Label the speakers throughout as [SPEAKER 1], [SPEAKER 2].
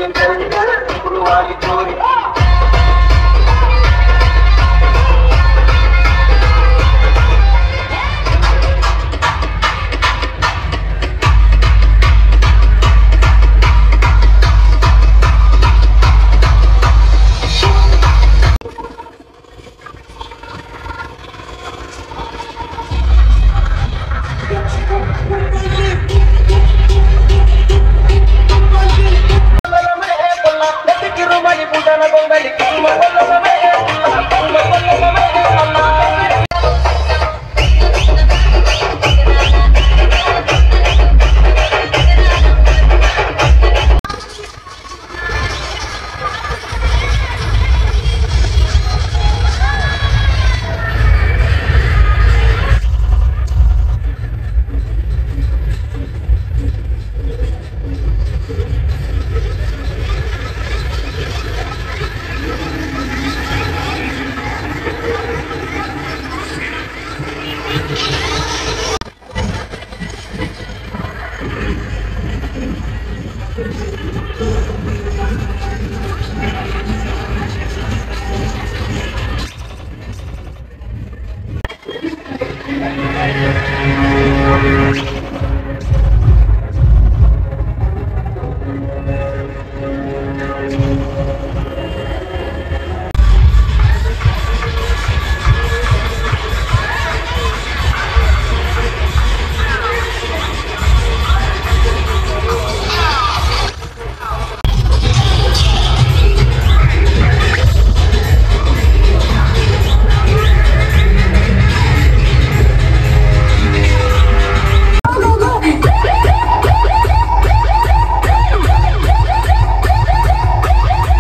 [SPEAKER 1] ఇప్పుడు వారి చోరి
[SPEAKER 2] Thank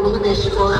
[SPEAKER 1] Bhubaneswar.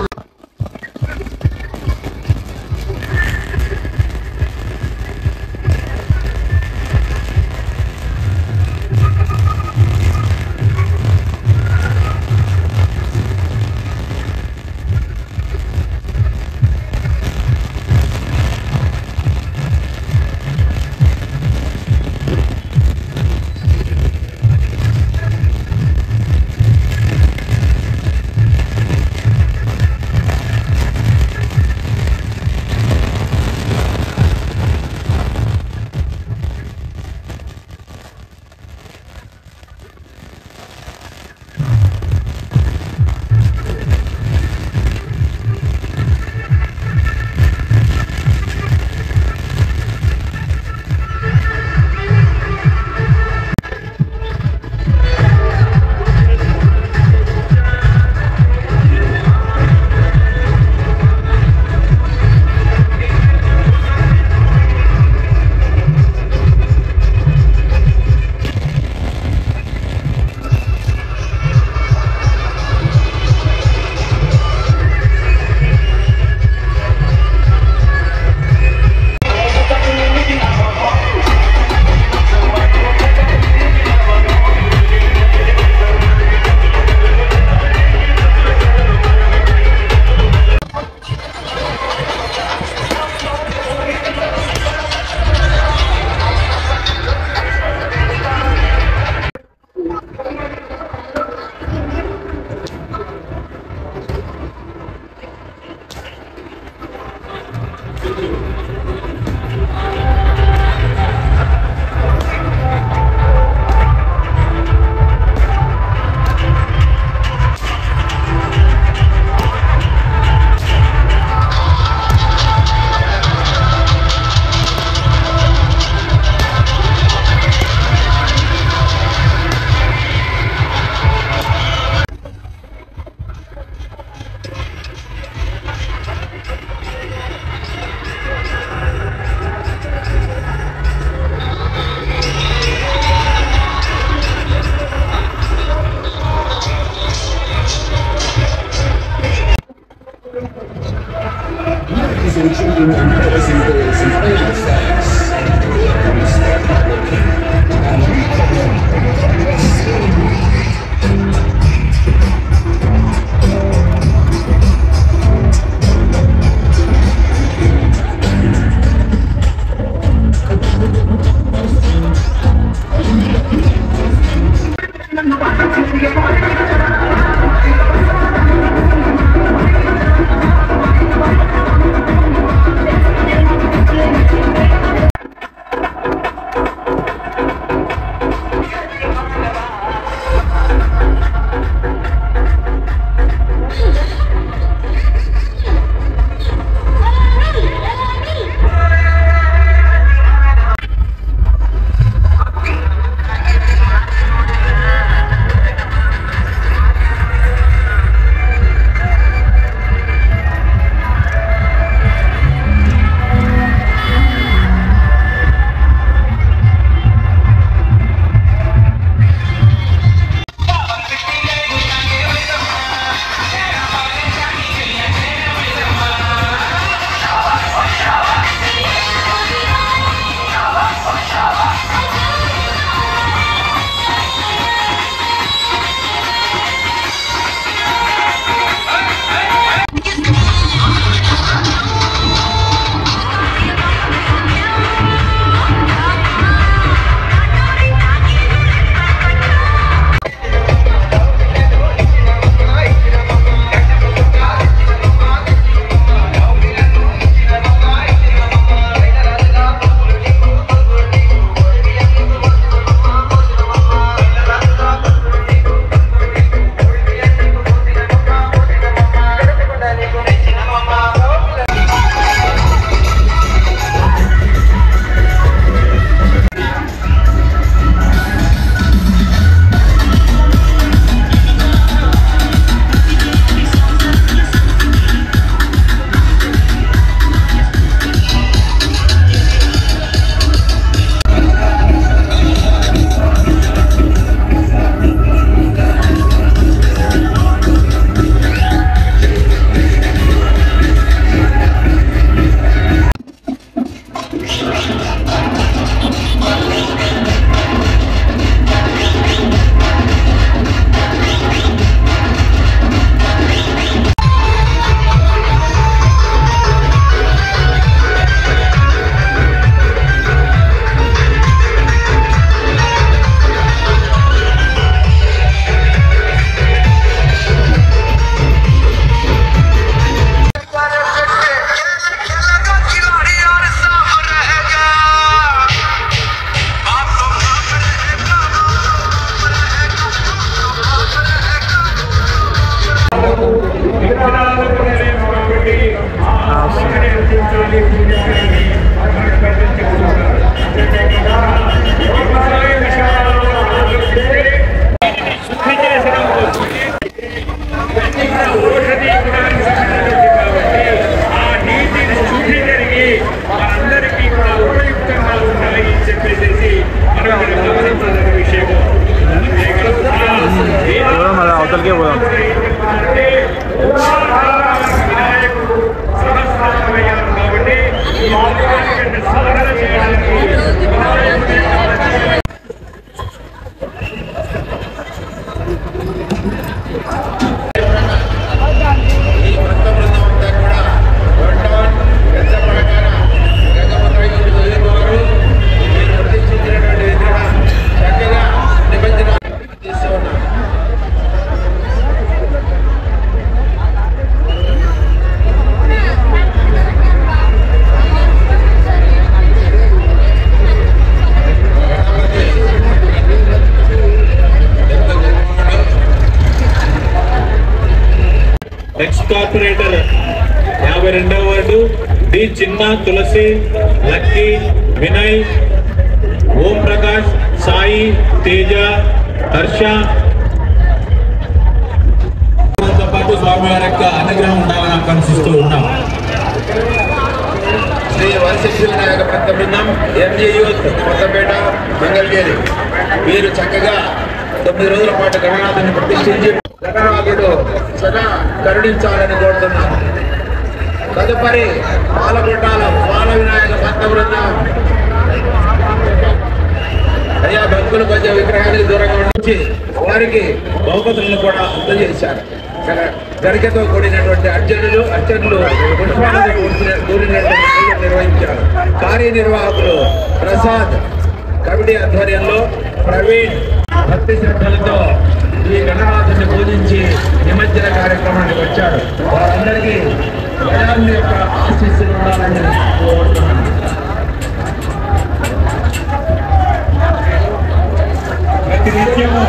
[SPEAKER 2] Ladies and children and boys and girls and all the facts. Welcome to Star Holiday. And we come
[SPEAKER 3] Thank
[SPEAKER 1] ex corporator యాభై రెండవ ward D Chinna Tulasi Lucky Vinay Om Prakash Sai Teja Harsha తో పాటు స్వామివారి యొక్క అనుగ్రహం ఉండాలని ఆకాంక్షిస్తూ ఉన్నాం
[SPEAKER 2] శ్రీ వరసిద్ధి వినాయక భక్త బృందం ఎంజీ యూత్ కొత్తపేట మంగళగిరి మీరు చక్కగా తొమ్మిది రోజుల పాటు గణనాథుని ప్రతిష్ఠించి గణనాథుడు సదా కరుణించాలని కోరుతున్నాను తదుపరి పాలకొట్టాల బాల వినాయక భక్త బృందం అయ్యా భక్తులు కొంచెం విగ్రహానికి దూరంగా ఉంచి వారికి బహుమతులను కూడా అందజేశారు గ- గరికతో కూడినటువంటి అర్జనులు అర్చనులు పుష్పాలతో కూడిన- కూడినటువంటి పూజలు నిర్వహించారు కార్యనిర్వాహకులు ప్రసాద్ కమిటీ ఆధ్వర్యంలో ప్రవీణ్ భక్తి శ్రద్ధలతో ఈ గణనాథుని పూజించి నిమజ్జన కార్యక్రమానికి వచ్చాడు వారందరికీ గణాన్ని యొక్క ఆశీస్సులు ఉండాలని కోరుతున్నాను
[SPEAKER 1] ప్రతినిత్యము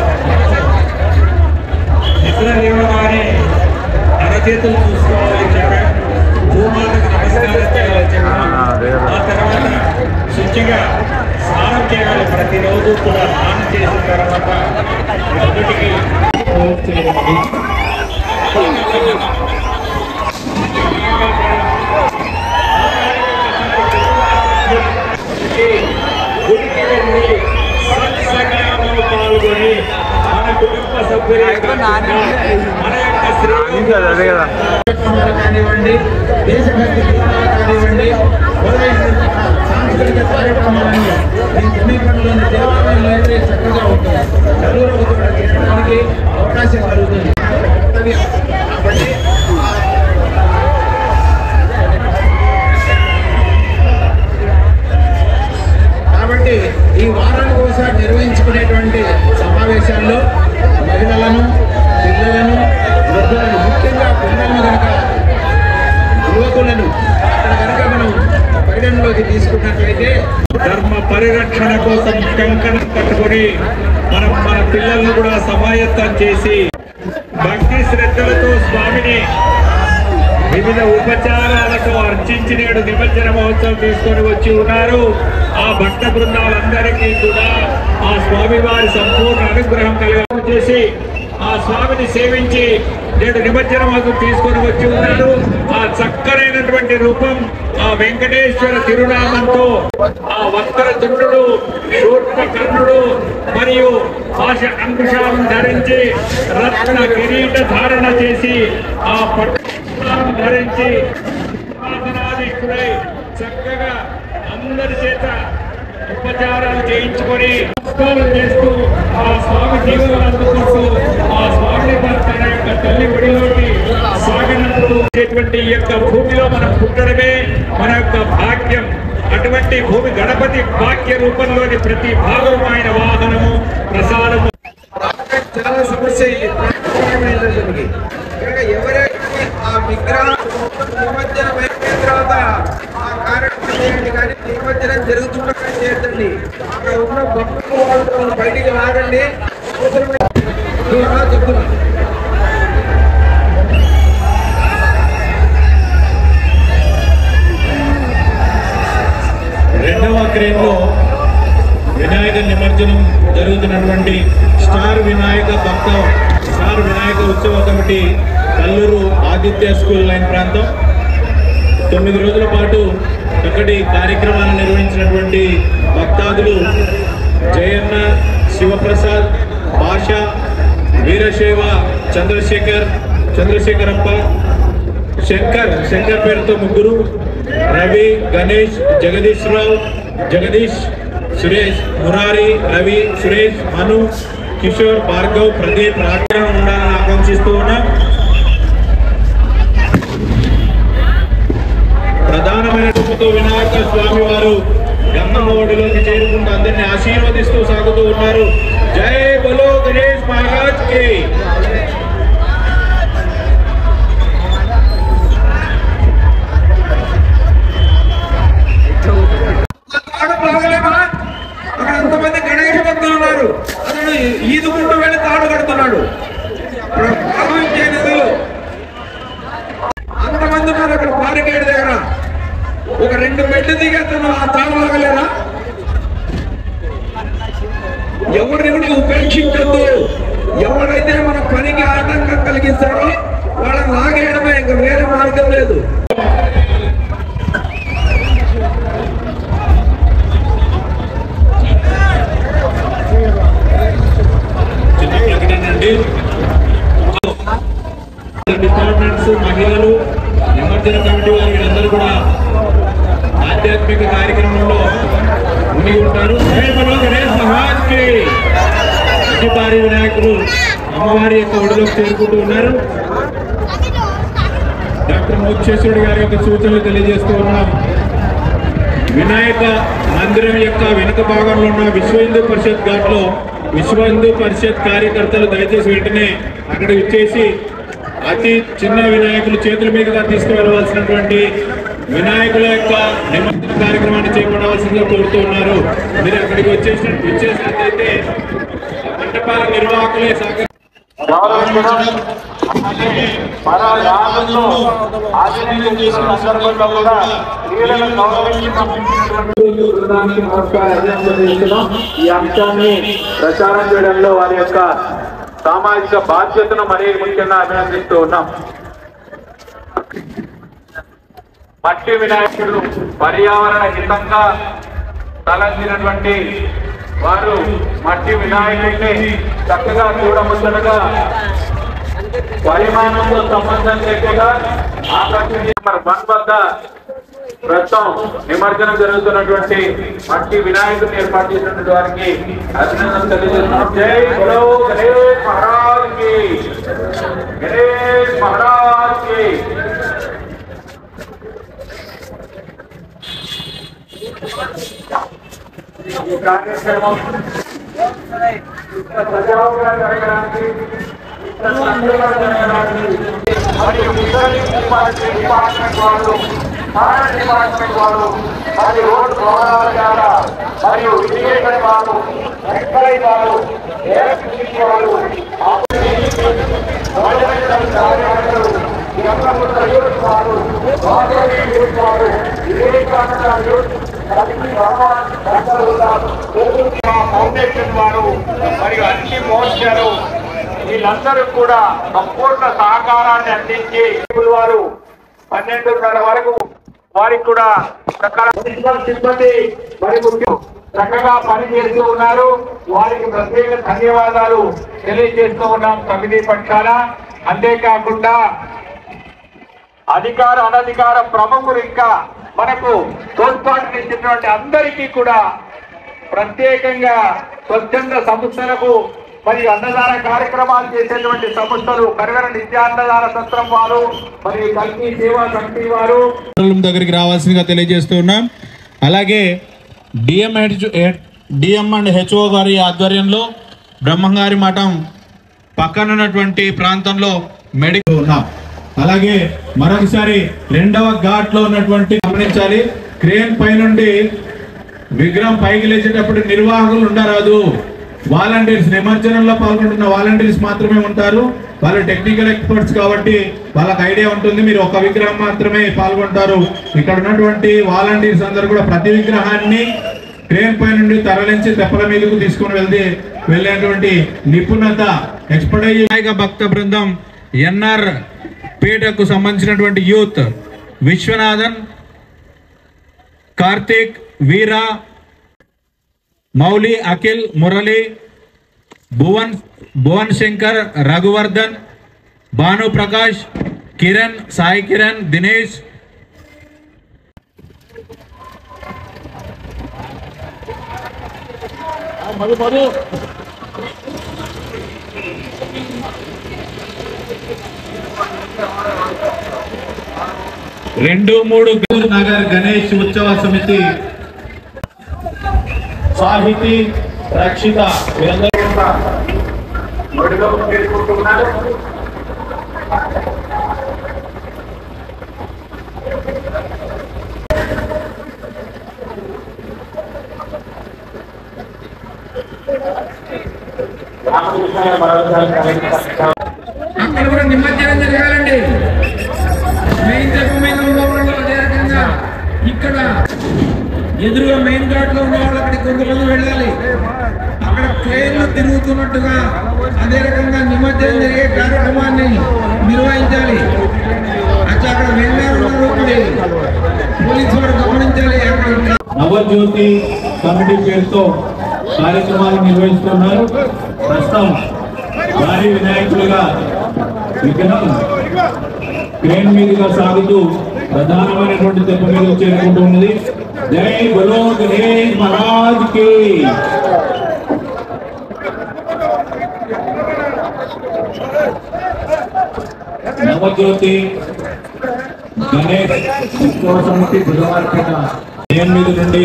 [SPEAKER 1] నిద్ర లేవగానే అరచేతులు చూసుకోవాలి చెప్పాం భూమాతకు నమస్కారం చేయాలి చెప్పాం ఆ తర్వాత శుచిగా స్నానం చేయాలి ప్రతిరోజు కూడా స్నానం చేసిన తర్వాత ఒకటికి గుడికి వెళ్ళి సత్సంగంలో పాల్గొని మన కుటుంబ సభ్యుల యొక్క మన యొక్క శ్రీ
[SPEAKER 2] కార్యక్రమాలు కానివ్వండి దేశభక్తి గీతాలు కానివ్వండి మొదలైనటువంటి సాంస్కృతిక కార్యక్రమాలని ఈ సమీపంలోని దేవాలయంలో అయితే చక్కగా ఉంటుంది నలుగురు కూడా చేయడానికి అవకాశం కలుగుతుంది కర్తవ్యం. కాబట్టి కాబట్టి ఈ వారానికి ఒకసారి నిర్వహించుకునేటువంటి సమావేశాల్లో మహిళలను పిల్లలను వృద్ధులను ముఖ్యంగా పిల్లలను కనుక యువకులను అక్కడ కనుక మనం పరిగణలోకి తీసుకున్నట్లయితే
[SPEAKER 1] ధర్మ పరిరక్షణ కోసం కంకణం కట్టుకొని మనం మన పిల్లల్ని కూడా సమాయత్తం చేసి భక్తి శ్రద్ధలతో స్వామిని వివిధ ఉపచారాలతో అర్చించి నేడు నిమజ్జన మహోత్సవం తీసుకొని వచ్చి ఉన్నారు ఆ భక్త బృందాలందరికీ కూడా ఆ స్వామి వారి సంపూర్ణ అనుగ్రహం కలిగ చేసి ఆ స్వామిని సేవించి నేడు నిమజ్జన మహోత్సవం తీసుకొని వచ్చి ఉన్నారు ఆ చక్కనైనటువంటి రూపం ఆ వెంకటేశ్వర తిరునామంతో ఆ వక్ర చుండు శూర్ప కర్ణుడు మరియు ఆశ అంకుశాలను ధరించి రత్న కిరీట ధారణ చేసి ఆ పట్టు ధరించి ఆసనాధీశుడై చక్కగా అందరి చేత ఉపచారాలు చేయించుకొని నమస్కారం చేస్తూ ఆ స్వామి జీవనం అందుకుంటూ ఆ స్వామిని తన యొక్క తల్లి ఒడిలోకి సాగనందుకునేటువంటి ఈ యొక్క భూమిలో మనం పుట్టడమే మన యొక్క భాగ్యం అటువంటి భూమి గణపతి భాగ్య రూపంలోని ప్రతి భాగం ఆయన వాహనము ప్రసాదము
[SPEAKER 2] చాలా సమస్య ఇది. ప్రాణాపాయమైనటువంటి. కనుక ఎవరైతే ఆ విగ్రహం నిమజ్జనం అయిపోయిన తర్వాత ఆ కార్యక్రమం చేయండి కానీ నిమజ్జనం జరుగుతున్నప్పుడు చేయొద్దండి అక్కడ ఉన్న భక్తులు వాళ్ళు బయటికి రాగండి అవసరమైన నేను అలా చెప్తున్నాను
[SPEAKER 1] రెండవ క్రేన్లో వినాయక నిమజ్జనం జరుగుతున్నటువంటి స్టార్ వినాయక భక్త స్టార్ వినాయక ఉత్సవ committee Kalluru Aditya school line ప్రాంతం తొమ్మిది రోజుల పాటు చక్కటి కార్యక్రమాలు నిర్వహించినటువంటి భక్తాదులు జయన్న శివప్రసాద్ భాష వీరశైవ చంద్రశేఖర్ చంద్రశేఖరప్ప శంకర్ శంకర్ పేరుతో ముగ్గురు రవి గణేష్ జగదీష్ రావు జగదీష్ సురేష్ మురారి రవి సురేష్ మను కిషోర్ భార్గవ్ ప్రదీప్ రాజ్యం ఉండాలని ఆకాంక్షిస్తూ ఉన్నాం ప్రధానమైన రూపంతో వినాయక స్వామి వారు గంగమ్మ ఒడిలోకి చేరుకుంటూ అందరినీ ఆశీర్వదిస్తూ సాగుతూ ఉన్నారు జై బలో గణేష్ మహారాజ్ కి
[SPEAKER 2] తాడు బాగలేమా అక్కడ ఎంతమంది గణేష భక్తులు ఉన్నారు అతను ఈదుకుంటూ వెళ్ళి తాడు కడుతున్నాడు ప్రవహించే నిధులు ఉన్నారు అక్కడ బారికేడ్ దగ్గర ఒక రెండు మెట్లు దిగేస్తాను ఆ తాళగలేరా ఎవరిని కూడా ఉపేక్షించద్దు ఎవరైతే మన పనికి ఆటంకం కలిగిస్తారో వాళ్ళని లాగేయడమే ఇంకా వేరే మార్గం లేదు
[SPEAKER 1] చిన్న ప్రకటన అండి డిపార్ట్మెంట్స్ మహిళలు ఎమర్జెన్సీ కమిటీ వారు వీళ్ళందరూ కూడా ఆధ్యాత్మిక కార్యక్రమంలో మునిగి ఉంటారు రేపటి గణేష్ మహాజ్కి భారీ వినాయకులు అమ్మవారి యొక్క ఒడిలోకి చేరుకుంటూ ఉన్నారు డాక్టర్ మోక్షేశ్వరుడు గారి యొక్క సూచనలు తెలియజేస్తూ ఉన్నాం వినాయక మందిరం యొక్క వెనుక భాగంలో ఉన్న విశ్వ హిందూ పరిషత్ ఘాట్ లో విశ్వ హిందూ పరిషత్ కార్యకర్తలు దయచేసి వెంటనే అక్కడ ఇచ్చేసి అతి చిన్న వినాయకులు చేతుల మీదుగా తీసుకువెళ్ళవలసినటువంటి వినాయకుల యొక్క నిమజ్జన కార్యక్రమాన్ని చేపట్టవలసిందిగా కోరుతూ ఉన్నారు మీరు అక్కడికి వచ్చేసి వచ్చేసినట్లయితే ఆ మంటపాల నిర్వాహకులే సహకరి
[SPEAKER 3] గౌరవించడం అలాగే మన రాష్ట్రంలో ఆధునిక చేసిన సందర్భంలో కూడా క్రీడలను గౌరవించి పంపించినటువంటి బృందానికి నమస్కారం తెలియజేస్తున్నాం. ఈ అంశాన్ని ప్రచారం చేయడంలో వారి యొక్క సామాజిక బాధ్యతను మరీ ముఖ్యంగా అభినందిస్తూ ఉన్నాం మట్టి వినాయకుడు పర్యావరణ హితంగా తలంచినటువంటి వారు మట్టి వినాయకుడిని చక్కగా చూడముచ్చటగా పరిమాణంతో సంబంధం లేకుండా ఆకర్షణ నెంబర్ వన్ వద్ద ప్రస్తుతం నిమజ్జనం జరుగుతున్నటువంటి మట్టి వినాయకుడిని ఏర్పాటు చేసినటువంటి వారికి అభినందన తెలియజేస్తున్నాం జై బలో గణేష్ మహారాజ్ కి గణేష్ మహారాజ్ కి ఈ కార్యక్రమం ఇంత సజావుగా జరగడానికి ఇంత చక్కగా జరగడానికి మరియు మున్సిపల్ డిపార్ట్మెంట్ డిపార్ట్మెంట్ వాళ్ళు ఫైర్ డిపార్ట్మెంట్ వాళ్ళు మరియు రోడ్ భవనాల ద్వారా మరియు ఇరిగేషన్ వాళ్ళు ఎక్సైజ్ వాళ్ళు ఎలక్ట్రిసిటీ వాళ్ళు గవర్నమెంటల్ కార్యాలయాలు ఈ అక్కడ యూత్ వాళ్ళు గవర్నమెంట్ యూత్ వాళ్ళు వివేకానంద యూత్ ఫౌండేషన్ వారు మరియు అన్ని మోర్చాలు వీళ్ళందరూ కూడా సంపూర్ణ సహకారాన్ని అందించి ఇప్పుడు వారు పన్నెండున్నర వరకు వారికి కూడా ప్రకారం మున్సిపల్ సిబ్బంది మరి ముఖ్యం చక్కగా పనిచేస్తూ ఉన్నారు వారికి ప్రత్యేక ధన్యవాదాలు తెలియజేస్తూ ఉన్నాం సమితి పక్షాన అంతేకాకుండా అధికార అనధికార ప్రముఖులు ఇంకా మనకు తోడ్పాటునిచ్చినటువంటి అందరికీ కూడా ప్రత్యేకంగా స్వచ్ఛంద సంస్థలకు మరియు అన్నదాన కార్యక్రమాలు చేసేటువంటి సంస్థలు కరగర నిత్య అన్నదాన సత్రం వారు మరియు కల్పీ సేవా సమితి వారు
[SPEAKER 1] మండలం దగ్గరికి రావాల్సిందిగా తెలియజేస్తూ ఉన్నాం అలాగే డిఎం డిఎం అండ్ హెచ్ఓ గారి ఆధ్వర్యంలో బ్రహ్మంగారి మఠం పక్కన ఉన్నటువంటి ప్రాంతంలో మెడికల్ ఉన్నాం అలాగే మరొకసారి రెండవ ఘాట్ లో ఉన్నటువంటి గమనించాలి క్రేన్ పై నుండి విగ్రహం పైకి లేచేటప్పుడు నిర్వాహకులు ఉండరాదు వాలంటీర్స్ నిమజ్జనంలో పాల్గొంటున్న వాలంటీర్స్ మాత్రమే ఉంటారు వాళ్ళు టెక్నికల్ ఎక్స్పర్ట్స్ కాబట్టి వాళ్ళకి ఐడియా ఉంటుంది మీరు ఒక విగ్రహం మాత్రమే పాల్గొంటారు ఇక్కడ ఉన్నటువంటి వాలంటీర్స్ అందరూ కూడా ప్రతి విగ్రహాన్ని క్రేన్ పై నుండి తరలించి తెప్పల మీదకు తీసుకుని వెళ్తే వెళ్ళేటువంటి నిపుణత ఎక్స్పర్టైజ్ నాయక భక్త బృందం ఎన్ఆర్ పీఠకు సంబంధించినటువంటి యూత్ విశ్వనాథన్ కార్తీక్ వీరా మౌలి అఖిల్ మురళి భువన్ భువన్ శంకర్ రఘువర్ధన్ భాను ప్రకాష్ కిరణ్ సాయి కిరణ్ దినేష్ రెండు మూడు నగర్ గణేష్ ఉత్సవ సమితి సాహితీ రక్షిత వీరందరూ
[SPEAKER 3] ఒడిలో చేసుకుంటున్నారు రామకృష్ణ మరోసారి
[SPEAKER 2] అక్కడ కూడా నిమజ్జనం జరగాలండి మెయిన్ చెప్పు ఎదురుగా మెయిన్ ఘాట్ లో ఉన్న వాళ్ళు అక్కడికి కొంతమంది వెళ్ళాలి అక్కడ ట్రైన్లు తిరుగుతున్నట్టుగా అదే రకంగా నిమజ్జనం జరిగే కార్యక్రమాన్ని నిర్వహించాలి అచ్చా అక్కడ వెళ్ళారు పోలీసు వారు గమనించాలి అక్కడ
[SPEAKER 1] నవజ్యోతి కమిటీ పేరుతో కార్యక్రమాలు నిర్వహిస్తున్నారు ప్రస్తుతం భారీ వినాయకులుగా విగ్రహం క్రేన్ మీదుగా సాగుతూ ప్రధానమైనటువంటి తెప్ప మీద చేరుకుంటూ ఉన్నది జై బలో గణేష్ మహారాజ్ కి నవజ్యోతి గణేష్ ఉత్సవ సమితి బుధవారపేట క్రేన్ మీద నుండి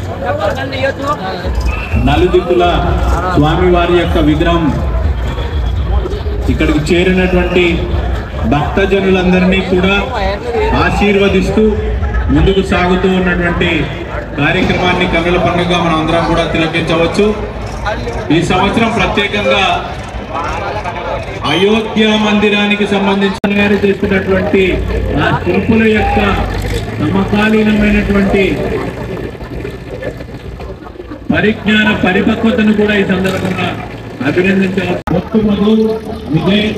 [SPEAKER 1] నలుదిక్కుల స్వామివారి యొక్క విగ్రహం ఇక్కడికి చేరినటువంటి భక్తజనులందరినీ కూడా ఆశీర్వదిస్తూ ముందుకు సాగుతూ ఉన్నటువంటి కార్యక్రమాన్ని కన్నుల పండుగ మనం అందరం కూడా తిలకించవచ్చు ఈ సంవత్సరం ప్రత్యేకంగా అయోధ్య మందిరానికి సంబంధించి తయారు చేస్తున్నటువంటి ఆ శిల్పుల యొక్క సమకాలీనమైనటువంటి పరిజ్ఞాన పరిపక్వతను కూడా ఈ సందర్భంగా అభినందించాలి ఒట్టు మధు విజయ్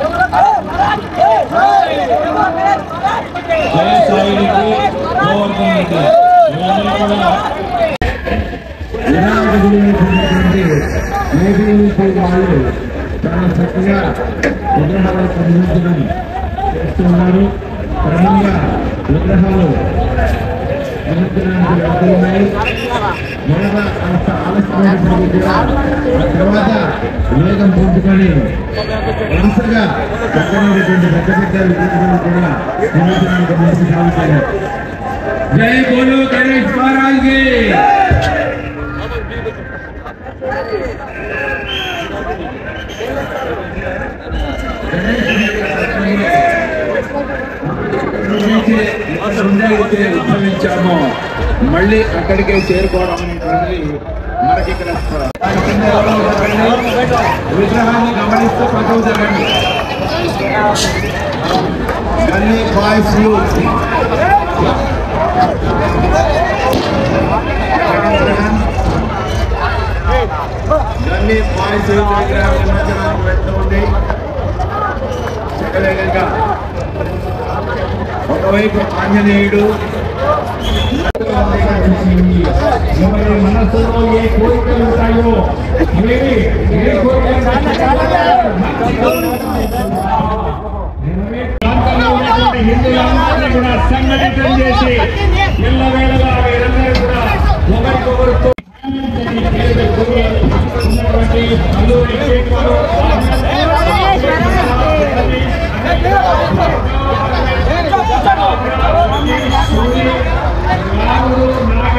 [SPEAKER 1] జయ సాయి రెడ్డి గోవర్ధన్ రెడ్డి వీళ్ళందరూ కూడా
[SPEAKER 2] వినాయక గుడి అయినటువంటి ఏబీవీపీ వాళ్ళు చాలా చక్కగా విగ్రహాలకు నిమజ్జనం చేస్తున్నారు క్రమంగా విగ్రహాలు నిమజ్జనానికి వెళ్తున్నాయి మొదట కాస్త ఆలస్యమైనప్పటికీ కూడా ఆ తర్వాత వేగం పుంజుకొని వరుసగా పక్కనటువంటి పెద్ద పెద్ద విగ్రహాలు కూడా నిమజ్జనానికి ముందుకు సాగుతాయి జై బోలో గణేష్ మహారాజ్ కి అయితే ఉద్భవించామో మళ్ళీ అక్కడికే చేరుకోవడం అనేటువంటిది మనకి ఇక్కడ దాని కింద ఎవరో ఒకరండి. విగ్రహాన్ని గమనిస్తూ పక్కకు జరగండి అన్ని బాయ్స్ అన్ని బాయ్స్ విగ్రహం నిమజ్జనానికి వెళ్తూ ఉంది శకలేఖంగా ఒకవైపు ఆంజనేయుడు
[SPEAKER 1] ఎవరి మనసులో ఏ కోరికలు ఉంటాయో ఏవి ఏ కోరికలు ప్రాంతంలో ఉన్నటువంటి హిందువులందరినీ కూడా సంఘటితం చేసి ఎల్లవేళలా వీరందరూ కూడా ఒకరికొకరితో ఉన్నటువంటి అల్లూరి రాముడు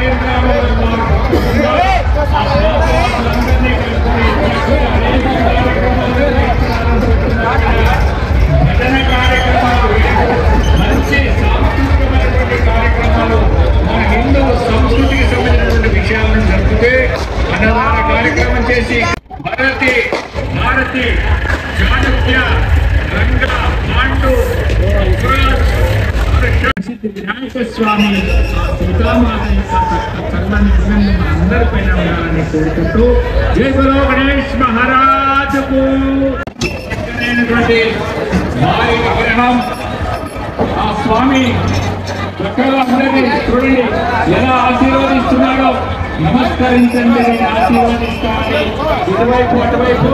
[SPEAKER 1] భజన కార్యక్రమాలు మంచి సాంస్కృతికమైనటువంటి కార్యక్రమాలు మన హిందూ సంస్కృతికి సంబంధించినటువంటి విషయాలను జరుపుతే అన్నదాన కార్యక్రమం చేసి భారతి భారతి చాణక్య రంగ పాండు యువరాజ్ వినాయక స్వామి సీతామాత యొక్క చల్లని దివ్యంగా మన అందరిపైన ఉండాలని కోరుకుంటూ జై బలో గణేష్ మహారాజుకు చక్కనైనటువంటి వారి విగ్రహం ఆ స్వామి చక్కగా అందరినీ చూడండి ఎలా ఆశీర్వదిస్తున్నాడో నమస్కరించండి నేను ఆశీర్వదిస్తానని ఇటువైపు అటువైపు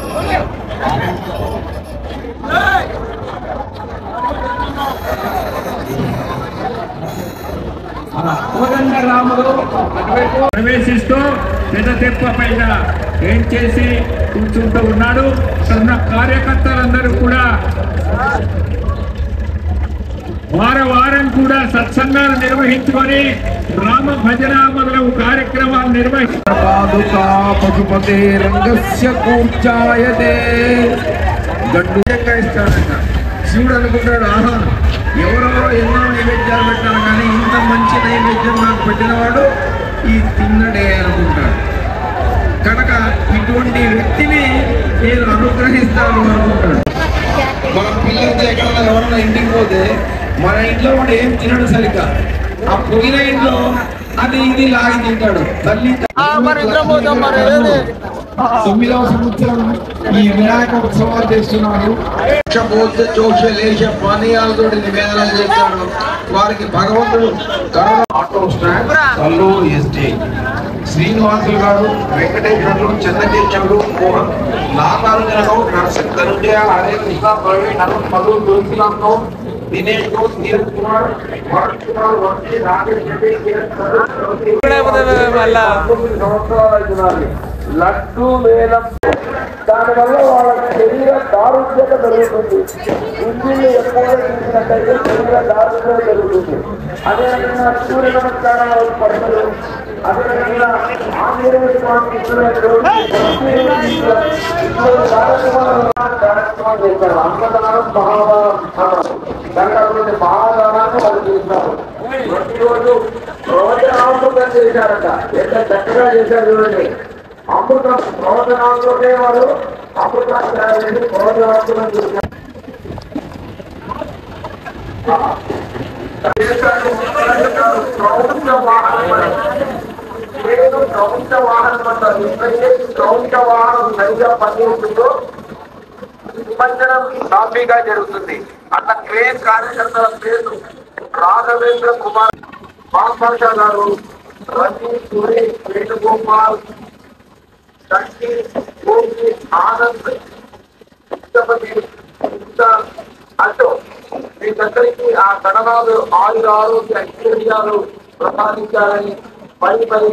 [SPEAKER 1] కోదండ రాముడు అటువైపు ప్రవేశిస్తూ పెద్ద తెప్ప పైన ఏం చేసి కూర్చుంటూ ఉన్నాడు అక్కడ ఉన్న కార్యకర్తలందరూ కూడా వార వారం కూడా సత్సంగాలు నిర్వహించుకొని రామ భజన మొదలగు కార్యక్రమాలు నిర్వహి
[SPEAKER 2] పాదుకా పశుపతే రంగస్య కూర్చాయతే గడ్డుగా ఇస్తాడంట శివుడు అనుకుంటాడు ఆహా ఎవరెవరో ఎన్నో నైవేద్యాలు పెట్టారు కానీ ఇంత మంచి నైవేద్యం నాకు పెట్టినవాడు ఈ తిన్నడే అనుకుంటాడు కనుక ఇటువంటి వ్యక్తిని నేను అనుగ్రహిస్తాను అనుకుంటాడు మన పిల్లలతో ఎక్కడన్నా ఎవరన్నా ఇంటికి పోతే మన ఇంట్లో వాడు ఏం తినడు సరిగ్గా ఆ పోయిన ఇంట్లో అది ఇది లాగి తింటాడు తల్లి తొమ్మిదవ సంవత్సరం ఈ వినాయక ఉత్సవాలు చేస్తున్నాడు బౌద్ధ జోష లేష పానీయాలతో నివేదనలు చేస్తాడు వారికి భగవంతుడు కరుణ auto stand Kalluru estate Srinivasulu garu Venkateswarulu చంద్రకేశ్వరులు Mohan Nagarjuna Goud Narasimha Dhanunjaya Hare Krishna Praveen Arun Madhu Tulsiram Goud Dinesh Goud Neeraj Kumar Varun Kumar Vamsi Rakesh Reddy Kiran సంవత్సరాలు లడ్డు వేలం దానివల్ల వాళ్ళ శరీర దారుణ్యత పెరుగుతుంది ఇంజిన్లు ఎక్కువగా తీసినట్టయితే శరీర దారుణ్యత పెరుగుతుంది అదేవిధంగా సూర్య నమస్కారాలు పడతారు అదేవిధంగా ఆంజనేయ స్వామి ఇస్తున్నట్టు కార్యక్రమాలు చేస్తారు అన్నదానం మహాదానం దాంట్లో మహాదానాన్ని వాళ్ళు చేస్తారు ప్రతిరోజు ప్రవచనామృతం చేశారట ఎంత చక్కగా చేశారు చూడండి అమృతం ప్రవచనాలతోనే వారు అమృతాన్ని తయారు చేసి ప్రవచనామృతం చేశారు ప్రపంచ వాహనం ఏదో ప్రపంచ వాహనం అంటారు ఎప్పుడైతే ప్రపంచ వాహనం సరిగా పనిచేస్తుందో నిమజ్జనం సాఫీగా జరుగుతుంది అట్లా క్రేన్ కార్యకర్తల పేరు రాఘవేంద్ర కుమార్ బాషా గారు రవి సురేష్ వేణుగోపాల్ శక్తి గోపి ఆనంద్ ఉత్తపతి ఇంకా అశోక్ మీకందరికీ ఆ గణనాలు ఆయుర ఆరోగ్య ఐశ్వర్యాలు ప్రసాదించాలని పై పై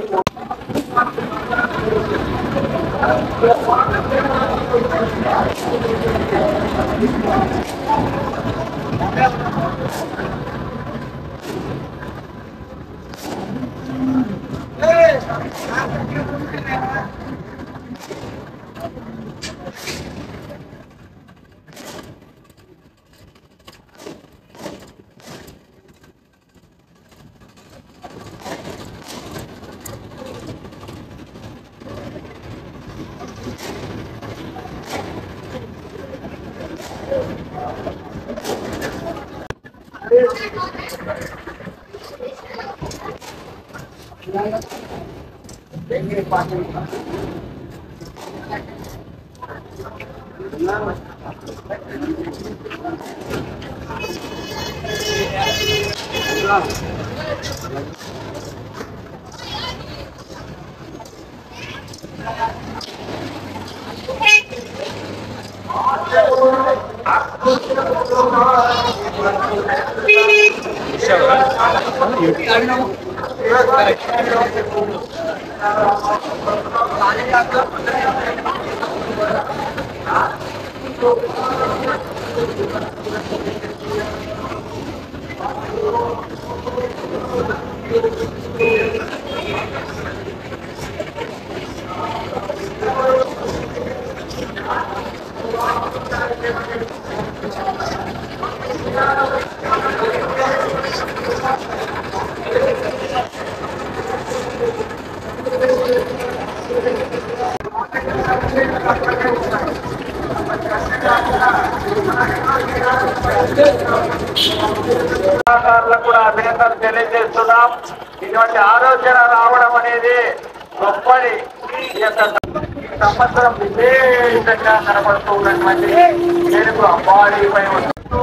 [SPEAKER 2] కళాకారులకు కూడా అభినందనలు తెలియజేస్తున్నాం ఇటువంటి ఆలోచన రావడం అనేది గొప్పది ఈ యొక్క ఈ సంవత్సరం విశేషంగా కనపడుతూ ఉన్నటువంటి తెలుగు అమ్మాడిపై వస్తూ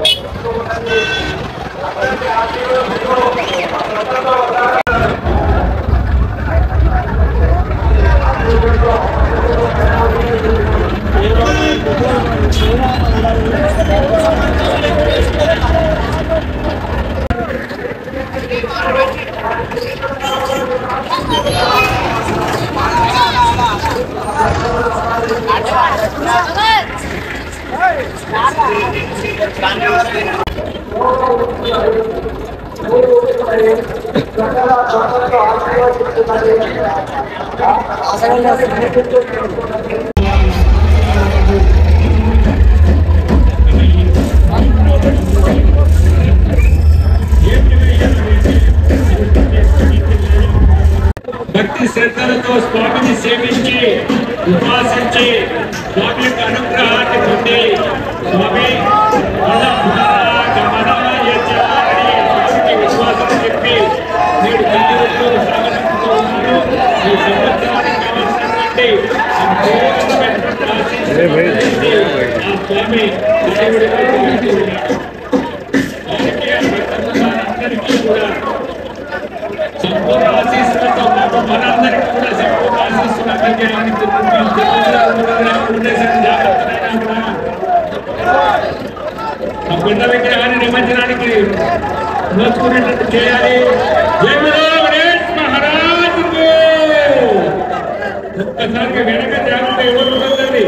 [SPEAKER 2] ఉన్నది.
[SPEAKER 1] భక్తి శ్రద్ధలతో స్వామిని సేవించి ఉపాసించి స్వామి యొక్క అనుగ్రహాన్ని పొంది స్వామి మన పునరాగమనాయ చ అని స్వామికి విశ్వాసం చెప్పి నేడు తల్లిదండ్రులు కూడా సంపూర్ణ ఆశీస్సులతో పాటు మనందరికీ కూడా సంపూర్ణ ఆశీస్సులు అందజేయడానికి ఉండేసరికి జాగ్రత్తలైనా కూడా ఆ గుండ విగ్రహాన్ని నిమజ్జనానికి నోచుకునేటట్టు చేయాలి జై బలో గణేష్ మహారాజుకు ఒక్కసారి వెనక జాగ్రత్త ఎవరు ఉండదండి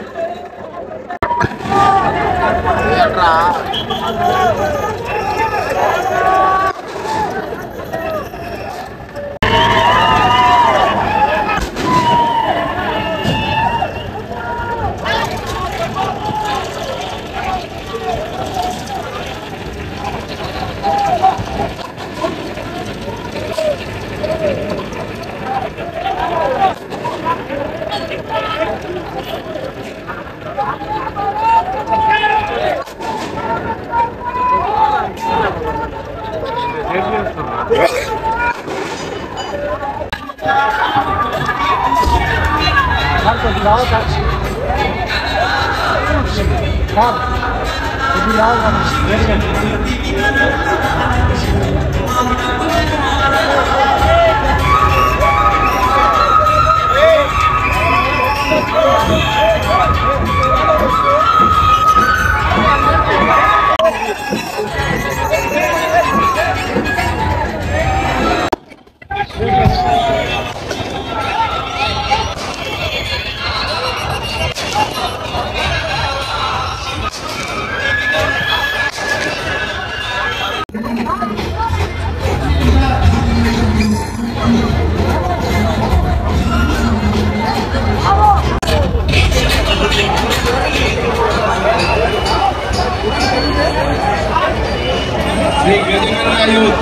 [SPEAKER 2] శ్రీ గజగణ యూత్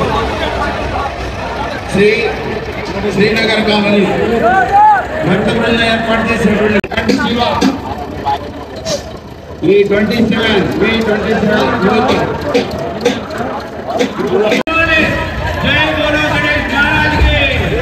[SPEAKER 2] శ్రీ శ్రీనగర్ కాలనీ భక్తులను ఏర్పాటు చేసినటువంటి కంటి శివ ఈ ట్వంటీ సెవెన్ మే ట్వంటీ సెవెన్ యూత్
[SPEAKER 1] జై బోలో గణేష్ మహారాజ్ కి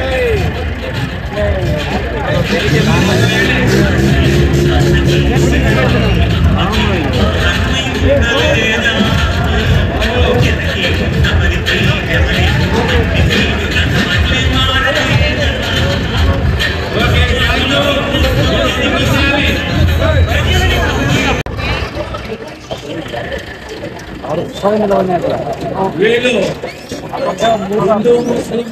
[SPEAKER 1] వీళ్ళు హిందూ ముస్లిం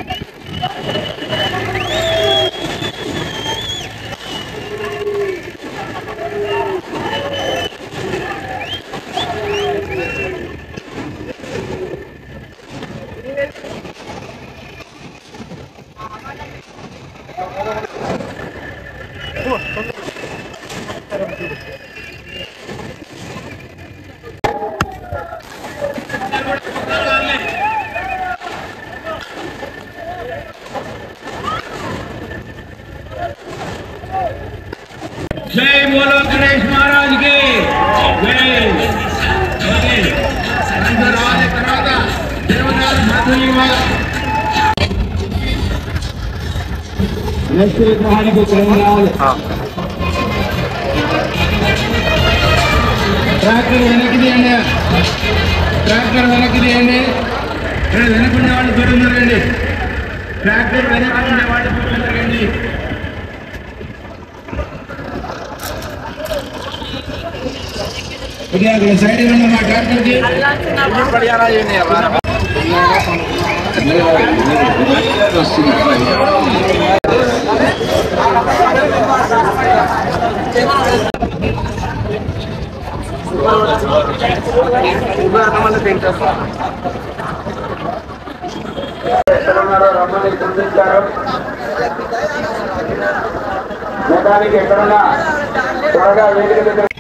[SPEAKER 1] జై బోలో గణేష్ మహారాజ్ కి జై ఓకే.
[SPEAKER 2] తర్వాత తర్వాత దేవదారు మాధురి నెక్స్ట్ విగ్రహానికి కెమెరాలు ట్రాక్టర్ వెనక్కి తీయండి ట్రాక్టర్ వెనక్కి తీయండి ఇక్కడ వెనకుండే వాళ్ళు దూరం జరగండి ట్రాక్టర్ వెనకుండే వాళ్ళు దూరం జరగండి ఇది అక్కడ సైడ్ ఉన్న మా ట్రాక్టర్కి
[SPEAKER 3] ఎక్కడున్నారో రమ్మని గుర్తించారు మొత్తానికి ఎక్కడున్నా త్వరగా వేదిక దగ్గర